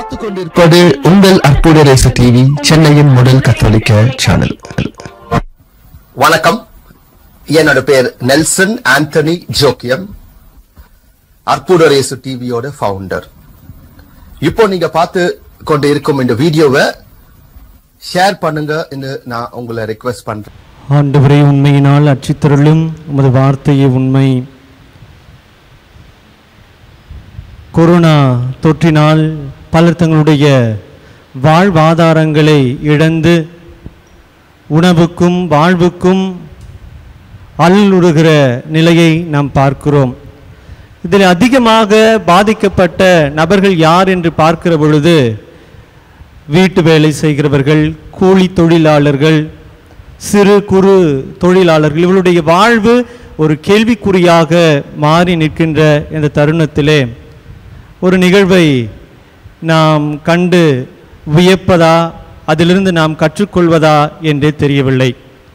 பார்த்துக் கொண்டிருப்பது உங்கள் அற்புத ரேசு டிவி சென்னையின் முதல் கத்தோலிக்க சேனல் வணக்கம் என்னோட பேர் நெல்சன் ஆண்டனி ஜோக்கியம் அற்புதரேசு டிவியோட ஃபவுண்டர் இப்போ நீங்க பார்த்து கொண்டு இருக்கும் இந்த வீடியோவை ஷேர் பண்ணுங்க நான் உங்களை ரெக்வெஸ்ட் பண்றேன் ஆண்டவரே உண்மையினால் அச்சித்தருளும் உமது வார்த்தையே உண்மை கொரோனா தொற்றினால் பலர் தங்களுடைய வாழ்வாதாரங்களை இழந்து உணவுக்கும் வாழ்வுக்கும் அல்லுறுகிற நிலையை நாம் பார்க்கிறோம் இதில் அதிகமாக பாதிக்கப்பட்ட நபர்கள் யார் என்று பார்க்கிற பொழுது வீட்டு வேலை செய்கிறவர்கள் கூலி தொழிலாளர்கள் சிறு குறு தொழிலாளர்கள் இவர்களுடைய வாழ்வு ஒரு கேள்விக்குறியாக மாறி நிற்கின்ற இந்த தருணத்திலே ஒரு நிகழ்வை நாம் கண்டு வியப்பதா அதிலிருந்து நாம் கற்றுக்கொள்வதா என்றே தெரியவில்லை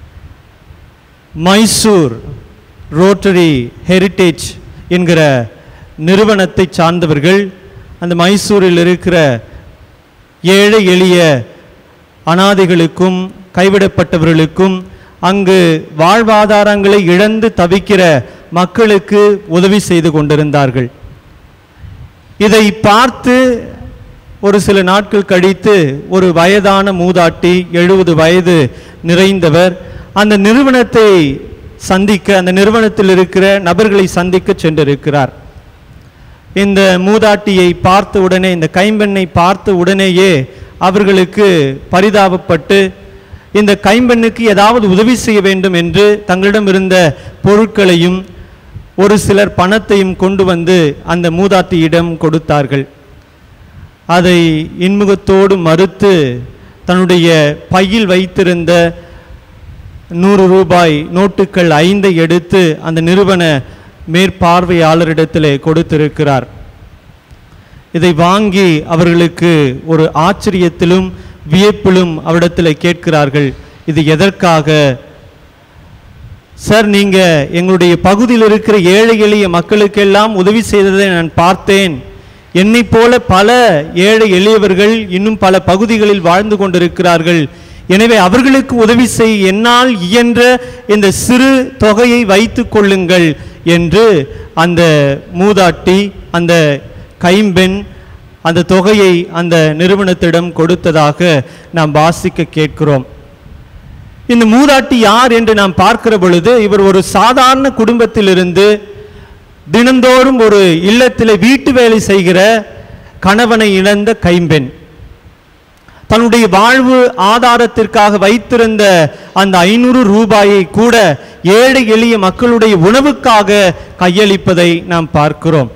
மைசூர் ரோட்டரி ஹெரிட்டேஜ் என்கிற நிறுவனத்தை சார்ந்தவர்கள் அந்த மைசூரில் இருக்கிற ஏழை எளிய அனாதைகளுக்கும் கைவிடப்பட்டவர்களுக்கும் அங்கு வாழ்வாதாரங்களை இழந்து தவிக்கிற மக்களுக்கு உதவி செய்து கொண்டிருந்தார்கள் இதை பார்த்து ஒரு சில நாட்கள் கழித்து ஒரு வயதான மூதாட்டி எழுபது வயது நிறைந்தவர் அந்த நிறுவனத்தை சந்திக்க அந்த நிறுவனத்தில் இருக்கிற நபர்களை சந்திக்க சென்றிருக்கிறார் இந்த மூதாட்டியை பார்த்த உடனே இந்த கைம்பெண்ணை பார்த்த உடனேயே அவர்களுக்கு பரிதாபப்பட்டு இந்த கைம்பெண்ணுக்கு ஏதாவது உதவி செய்ய வேண்டும் என்று தங்களிடம் இருந்த பொருட்களையும் ஒரு சிலர் பணத்தையும் கொண்டு வந்து அந்த மூதாட்டியிடம் கொடுத்தார்கள் அதை இன்முகத்தோடு மறுத்து தன்னுடைய பையில் வைத்திருந்த நூறு ரூபாய் நோட்டுகள் ஐந்தை எடுத்து அந்த நிறுவன மேற்பார்வையாளரிடத்திலே கொடுத்திருக்கிறார் இதை வாங்கி அவர்களுக்கு ஒரு ஆச்சரியத்திலும் வியப்பிலும் அவரிடத்தில் கேட்கிறார்கள் இது எதற்காக சார் நீங்க எங்களுடைய பகுதியில் இருக்கிற ஏழை எளிய மக்களுக்கெல்லாம் உதவி செய்ததை நான் பார்த்தேன் என்னை போல பல ஏழை எளியவர்கள் இன்னும் பல பகுதிகளில் வாழ்ந்து கொண்டிருக்கிறார்கள் எனவே அவர்களுக்கு உதவி செய் என்னால் இயன்ற இந்த சிறு தொகையை வைத்து கொள்ளுங்கள் என்று அந்த மூதாட்டி அந்த கைம்பெண் அந்த தொகையை அந்த நிறுவனத்திடம் கொடுத்ததாக நாம் வாசிக்க கேட்கிறோம் இந்த மூதாட்டி யார் என்று நாம் பார்க்கிற பொழுது இவர் ஒரு சாதாரண குடும்பத்திலிருந்து தினந்தோறும் ஒரு இல்லத்தில் வீட்டு வேலை செய்கிற கணவனை இழந்த கைம்பெண் தன்னுடைய வாழ்வு ஆதாரத்திற்காக வைத்திருந்த அந்த ஐநூறு ரூபாயை கூட ஏழை எளிய மக்களுடைய உணவுக்காக கையளிப்பதை நாம் பார்க்கிறோம்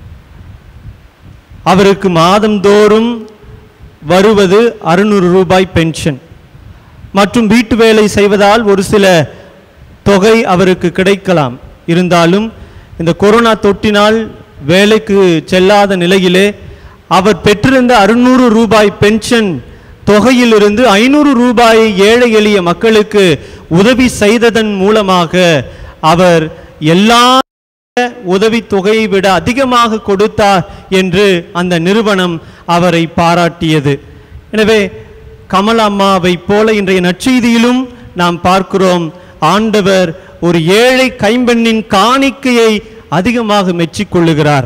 அவருக்கு மாதந்தோறும் வருவது அறுநூறு ரூபாய் பென்ஷன் மற்றும் வீட்டு வேலை செய்வதால் ஒரு சில தொகை அவருக்கு கிடைக்கலாம் இருந்தாலும் இந்த கொரோனா தொற்றினால் வேலைக்கு செல்லாத நிலையிலே அவர் பெற்றிருந்த அறுநூறு ரூபாய் பென்ஷன் தொகையிலிருந்து ஐநூறு ரூபாயை ஏழை எளிய மக்களுக்கு உதவி செய்ததன் மூலமாக அவர் எல்லா உதவி தொகையை விட அதிகமாக கொடுத்தார் என்று அந்த நிறுவனம் அவரை பாராட்டியது எனவே கமல் அம்மாவை போல இன்றைய நற்செய்தியிலும் நாம் பார்க்கிறோம் ஆண்டவர் ஒரு ஏழை கைம்பெண்ணின் காணிக்கையை அதிகமாக மெச்சிக்கொள்ளுகிறார்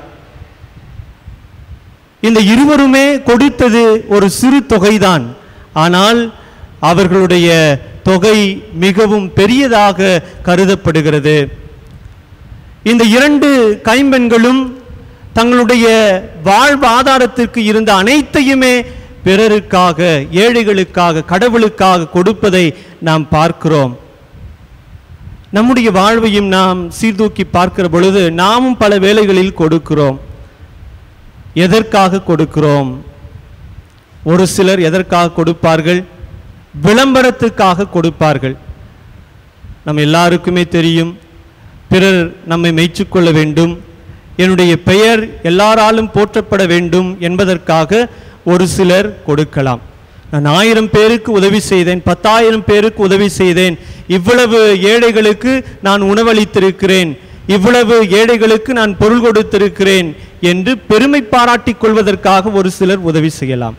இந்த இருவருமே கொடுத்தது ஒரு சிறு தொகைதான் ஆனால் அவர்களுடைய தொகை மிகவும் பெரியதாக கருதப்படுகிறது இந்த இரண்டு கைம்பெண்களும் தங்களுடைய வாழ்வாதாரத்திற்கு இருந்த அனைத்தையுமே பிறருக்காக ஏழைகளுக்காக கடவுளுக்காக கொடுப்பதை நாம் பார்க்கிறோம் நம்முடைய வாழ்வையும் நாம் சீர்தூக்கி பார்க்கிற பொழுது நாமும் பல வேளைகளில் கொடுக்கிறோம் எதற்காக கொடுக்கிறோம் ஒரு சிலர் எதற்காக கொடுப்பார்கள் விளம்பரத்துக்காக கொடுப்பார்கள் நம்ம எல்லாருக்குமே தெரியும் பிறர் நம்மை மெய்ச்சிக்கொள்ள வேண்டும் என்னுடைய பெயர் எல்லாராலும் போற்றப்பட வேண்டும் என்பதற்காக ஒரு சிலர் கொடுக்கலாம் நான் ஆயிரம் பேருக்கு உதவி செய்தேன் பத்தாயிரம் பேருக்கு உதவி செய்தேன் இவ்வளவு ஏழைகளுக்கு நான் உணவளித்திருக்கிறேன் இவ்வளவு ஏழைகளுக்கு நான் பொருள் கொடுத்திருக்கிறேன் என்று பெருமை பாராட்டிக் கொள்வதற்காக ஒரு சிலர் உதவி செய்யலாம்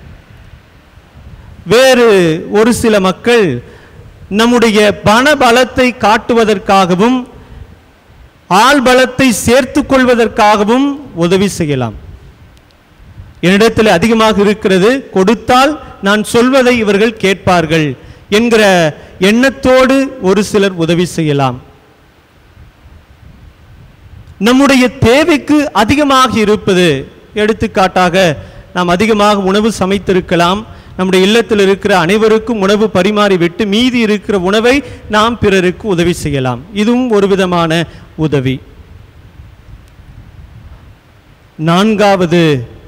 வேறு ஒரு சில மக்கள் நம்முடைய பண பலத்தை காட்டுவதற்காகவும் ஆள் பலத்தை சேர்த்துக் கொள்வதற்காகவும் உதவி செய்யலாம் என்னிடத்தில் அதிகமாக இருக்கிறது கொடுத்தால் நான் சொல்வதை இவர்கள் கேட்பார்கள் என்கிற எண்ணத்தோடு ஒரு சிலர் உதவி செய்யலாம் நம்முடைய தேவைக்கு அதிகமாக இருப்பது எடுத்துக்காட்டாக நாம் அதிகமாக உணவு சமைத்திருக்கலாம் நம்முடைய இல்லத்தில் இருக்கிற அனைவருக்கும் உணவு பரிமாறி விட்டு மீதி இருக்கிற உணவை நாம் பிறருக்கு உதவி செய்யலாம் இதுவும் ஒரு விதமான உதவி நான்காவது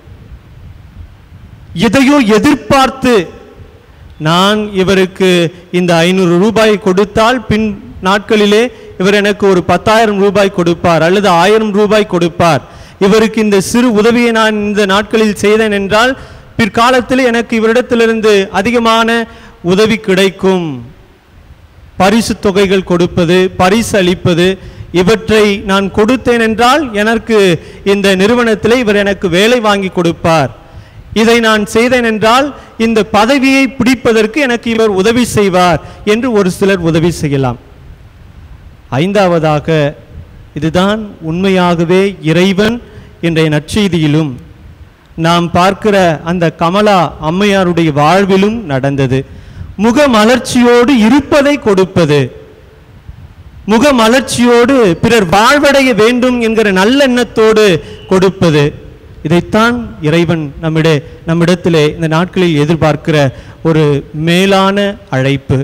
எதையோ எதிர்பார்த்து நான் இவருக்கு இந்த ஐநூறு ரூபாய் கொடுத்தால் பின் நாட்களிலே இவர் எனக்கு ஒரு பத்தாயிரம் ரூபாய் கொடுப்பார் அல்லது ஆயிரம் ரூபாய் கொடுப்பார் இவருக்கு இந்த சிறு உதவியை நான் இந்த நாட்களில் செய்தேன் என்றால் பிற்காலத்தில் எனக்கு இவரிடத்திலிருந்து அதிகமான உதவி கிடைக்கும் பரிசு தொகைகள் கொடுப்பது பரிசு அளிப்பது இவற்றை நான் கொடுத்தேன் என்றால் எனக்கு இந்த நிறுவனத்தில் இவர் எனக்கு வேலை வாங்கி கொடுப்பார் இதை நான் செய்தேன் என்றால் இந்த பதவியை பிடிப்பதற்கு எனக்கு இவர் உதவி செய்வார் என்று ஒரு சிலர் உதவி செய்யலாம் ஐந்தாவதாக இதுதான் உண்மையாகவே இறைவன் என்ற நற்செய்தியிலும் நாம் பார்க்கிற அந்த கமலா அம்மையாருடைய வாழ்விலும் நடந்தது முகமலர்ச்சியோடு இருப்பதை கொடுப்பது முகமலர்ச்சியோடு பிறர் வாழ்வடைய வேண்டும் என்கிற நல்லெண்ணத்தோடு கொடுப்பது இதைத்தான் இறைவன் நம்மிட நம்மிடத்திலே இந்த நாட்களில் எதிர்பார்க்கிற ஒரு மேலான அழைப்பு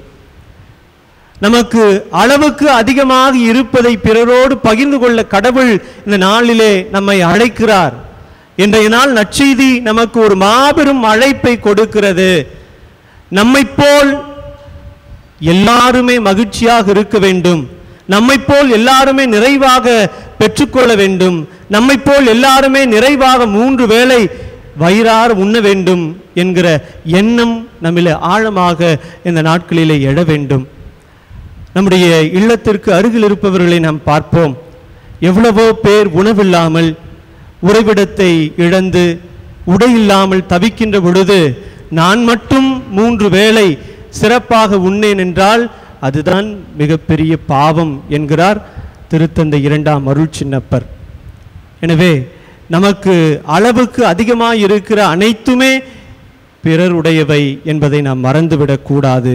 நமக்கு அளவுக்கு அதிகமாக இருப்பதை பிறரோடு பகிர்ந்து கொள்ள கடவுள் இந்த நாளிலே நம்மை அழைக்கிறார் இன்றைய நாள் நற்செய்தி நமக்கு ஒரு மாபெரும் அழைப்பை கொடுக்கிறது நம்மைப் போல் எல்லாருமே மகிழ்ச்சியாக இருக்க வேண்டும் நம்மைப் போல் எல்லாருமே நிறைவாக பெற்றுக்கொள்ள வேண்டும் நம்மைப் போல் எல்லாருமே நிறைவாக மூன்று வேளை வயிறார உண்ண வேண்டும் என்கிற எண்ணம் நம்மிலே ஆழமாக இந்த நாட்களிலே எழ வேண்டும் நம்முடைய இல்லத்திற்கு அருகில் இருப்பவர்களை நாம் பார்ப்போம் எவ்வளவோ பேர் உணவில்லாமல் உறைவிடத்தை இழந்து உடை இல்லாமல் தவிக்கின்ற பொழுது நான் மட்டும் மூன்று வேளை சிறப்பாக உண்ணேன் என்றால் அதுதான் மிகப்பெரிய பாவம் என்கிறார் திருத்தந்தை இரண்டாம் அருள் சின்னப்பர் எனவே நமக்கு அளவுக்கு அதிகமாக இருக்கிற அனைத்துமே பிறருடையவை என்பதை நாம் மறந்துவிடக் கூடாது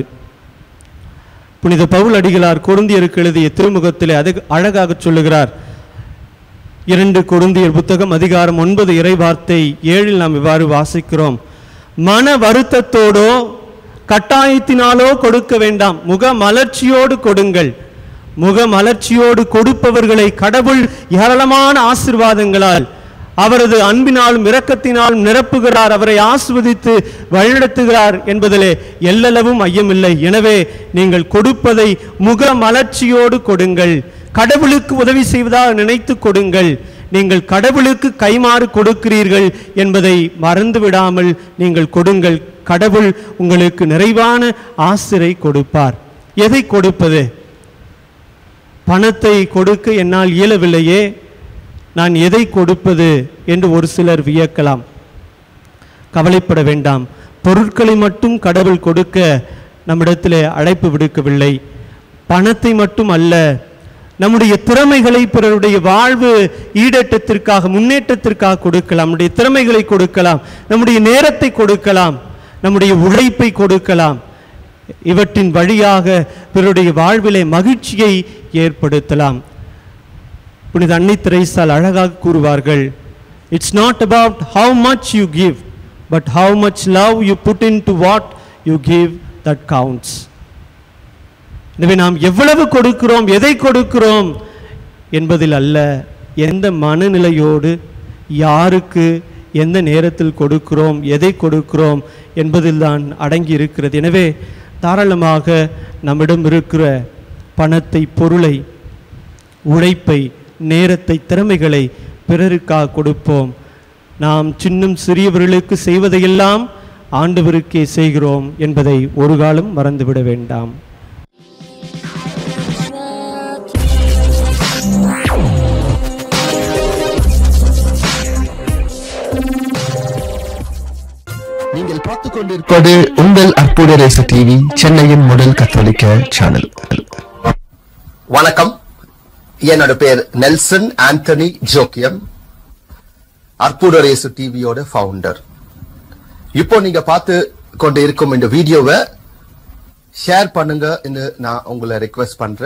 புனித பவுல் அடிகளார் கொருந்தியருக்கு எழுதிய திருமுகத்திலே அது அழகாக சொல்லுகிறார் இரண்டு கொருந்தியர் புத்தகம் அதிகாரம் ஒன்பது இறை வார்த்தை ஏழில் நாம் இவ்வாறு வாசிக்கிறோம் மன வருத்தத்தோடோ கட்டாயத்தினாலோ கொடுக்க வேண்டாம் முக மலர்ச்சியோடு கொடுங்கள் முக மலர்ச்சியோடு கொடுப்பவர்களை கடவுள் ஏராளமான ஆசிர்வாதங்களால் அவரது அன்பினாலும் இரக்கத்தினாலும் நிரப்புகிறார் அவரை ஆஸ்வதித்து வழிநடத்துகிறார் என்பதிலே எல்லளவும் ஐயமில்லை எனவே நீங்கள் கொடுப்பதை முக மலர்ச்சியோடு கொடுங்கள் கடவுளுக்கு உதவி செய்வதாக நினைத்து கொடுங்கள் நீங்கள் கடவுளுக்கு கைமாறு கொடுக்கிறீர்கள் என்பதை மறந்து விடாமல் நீங்கள் கொடுங்கள் கடவுள் உங்களுக்கு நிறைவான ஆசிரை கொடுப்பார் எதை கொடுப்பது பணத்தை கொடுக்க என்னால் இயலவில்லையே நான் எதை கொடுப்பது என்று ஒரு சிலர் வியக்கலாம் கவலைப்பட வேண்டாம் பொருட்களை மட்டும் கடவுள் கொடுக்க நம்மிடத்திலே அழைப்பு விடுக்கவில்லை பணத்தை மட்டும் அல்ல நம்முடைய திறமைகளை பிறருடைய வாழ்வு ஈடேற்றத்திற்காக முன்னேற்றத்திற்காக கொடுக்கலாம் நம்முடைய திறமைகளை கொடுக்கலாம் நம்முடைய நேரத்தை கொடுக்கலாம் நம்முடைய உழைப்பை கொடுக்கலாம் இவற்றின் வழியாக பிறருடைய வாழ்விலே மகிழ்ச்சியை ஏற்படுத்தலாம் புனித அன்னை திரைசால் அழகாக கூறுவார்கள் it's not about how much you give but how much love you put into what you give that counts எனவே நாம் எவ்வளவு கொடுக்கிறோம் எதை கொடுக்கிறோம் என்பதில் அல்ல எந்த மனநிலையோடு யாருக்கு எந்த நேரத்தில் கொடுக்கிறோம் எதை கொடுக்கிறோம் என்பதில் தான் அடங்கி இருக்கிறது எனவே தாராளமாக நம்மிடம் இருக்கிற பணத்தை பொருளை உழைப்பை நேரத்தை திறமைகளை பிறருக்காக கொடுப்போம் நாம் சின்னம் சிறியவர்களுக்கு செய்வதையெல்லாம் ஆண்டவருக்கே செய்கிறோம் என்பதை ஒரு காலம் மறந்துவிட வேண்டாம் நீங்கள் பார்த்துக் கொண்டிருப்பது உங்கள் அற்புத ரேசு டிவி சென்னையின் முதல் கத்தோலிக்க சேனல் வணக்கம் என்னோட பேர் நெல்சன் ஆண்டனி ஜோக்கியம் அற்புதரேசு டிவியோட ஃபவுண்டர் இப்போ நீங்க பார்த்து கொண்டு இருக்கும் இந்த வீடியோவை ஷேர் பண்ணுங்க நான் உங்களை ரெக்வெஸ்ட் பண்றேன்